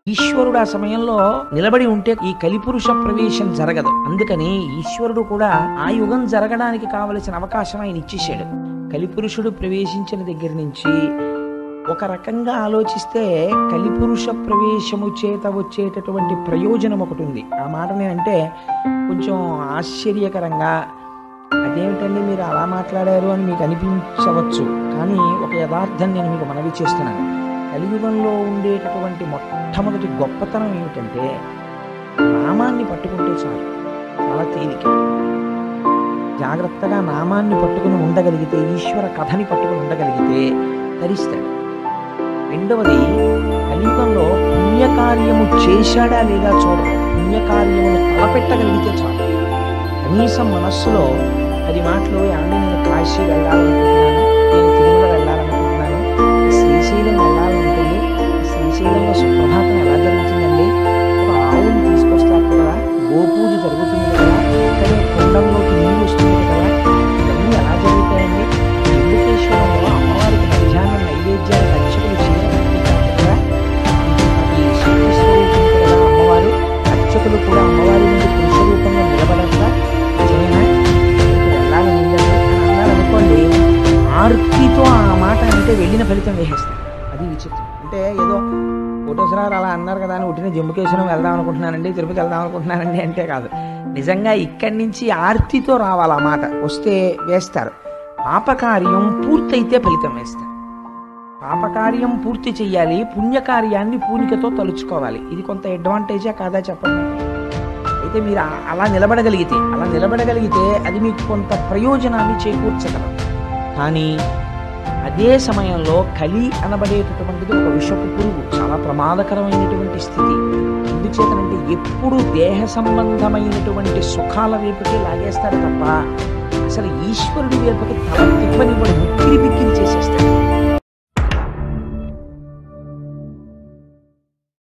ఈశ్వరుడు ఆ సమయంలో నిలబడి ఉంటే ఈ కలిపురుష ప్రవేశం జరగదు అందుకని ఈశ్వరుడు కూడా ఆ యుగం జరగడానికి కావలసిన అవకాశం ఆయన ఇచ్చేసాడు కలిపురుషుడు ప్రవేశించిన దగ్గర నుంచి ఒక రకంగా ఆలోచిస్తే కలిపురుష ప్రవేశము చేత వచ్చేటటువంటి ప్రయోజనం ఒకటి ఉంది ఆ మాట నేనంటే కొంచెం ఆశ్చర్యకరంగా అదేమిటండి మీరు అలా మాట్లాడారు అని మీకు అనిపించవచ్చు కానీ ఒక యథార్థం నేను మీకు మనవి చేస్తున్నాను కలియుగంలో ఉండేటటువంటి మొట్టమొదటి గొప్పతనం ఏమిటంటే నామాన్ని పట్టుకుంటే చాలు చాలా తేలిక జాగ్రత్తగా నామాన్ని పట్టుకుని ఉండగలిగితే ఈశ్వర కథని పట్టుకుని ఉండగలిగితే ధరిస్తాడు రెండవది కలియుగంలో పుణ్యకార్యము చేశాడా లేదా చూడరు పుణ్యకార్యమును తలపెట్టగలిగితే చాలు కనీసం మనస్సులో పది మాటలు ఏమంటే నేను కాశీ వెళ్ళాలనుకుంటున్నాను నేను తిరుమల వెళ్ళాలనుకుంటున్నాను శ్రీశైలం వెళ్ళాలనుకుంటుంది శ్రీశైలంలో సుప్రభాతం ఎలా జరుగుతుందండి ఒక ఆవుని తీసుకొస్తారు కదా గోపూజ జరుగుతుంది కదా అక్కడే కుండంలోకి నీళ్ళు వస్తుంది కదా ఇవన్నీ ఎలా జరుగుతాయండి ఎందుకేశ్వరంలో అమ్మవారికి మధ్యాహ్నం నైవేద్యాలు అర్చకులు చేయడం కదా ఈ శక్తి స్వరూపం కదా అమ్మవారు అర్చకులు కూడా అమ్మవారి నుండి పురుష రూపంలో నిలబడక నిజమేనా ఇక్కడికి వెళ్ళాలని ఉందండి అని అన్నారనుకోండి ఆర్తితో ఆ మాట అంటే వెళ్ళిన ఫలితం వేసేస్తారు అది విచిత్రం అంటే ఏదో కోటేశ్వరరావు అలా అన్నారు కదా అని ఉట్టిన జమ్ముకేశ్వరం వెళ్దాం అనుకుంటున్నానండి తిరుపతి వెళ్దాం అనుకుంటున్నానండి అంటే కాదు నిజంగా ఇక్కడి నుంచి ఆర్తితో రావాలి ఆ మాట వస్తే వేస్తారు పాపకార్యం పూర్తయితే ఫలితం వేస్తారు పాపకార్యం పూర్తి చెయ్యాలి పుణ్యకార్యాన్ని పూనికతో తలుచుకోవాలి ఇది కొంత అడ్వాంటేజా కాదా చెప్పండి అయితే మీరు ఆ- అలా నిలబడగలిగితే అలా నిలబడగలిగితే అది మీకు కొంత ప్రయోజనాన్ని చేకూర్చగలరు కానీ అదే సమయంలో కలి అనబడేటటువంటిది ఒక విషపు పురుగు చాలా ప్రమాదకరమైనటువంటి స్థితి ఎందుచేతనంటే ఎప్పుడు దేహ సంబంధమైనటువంటి సుఖాల వైపుకి లాగేస్తాడు తప్ప అసలు ఈశ్వరుడి వైపుకి తల తిప్పనివ్వడు ఉక్కిరి బిక్కిరి చేసి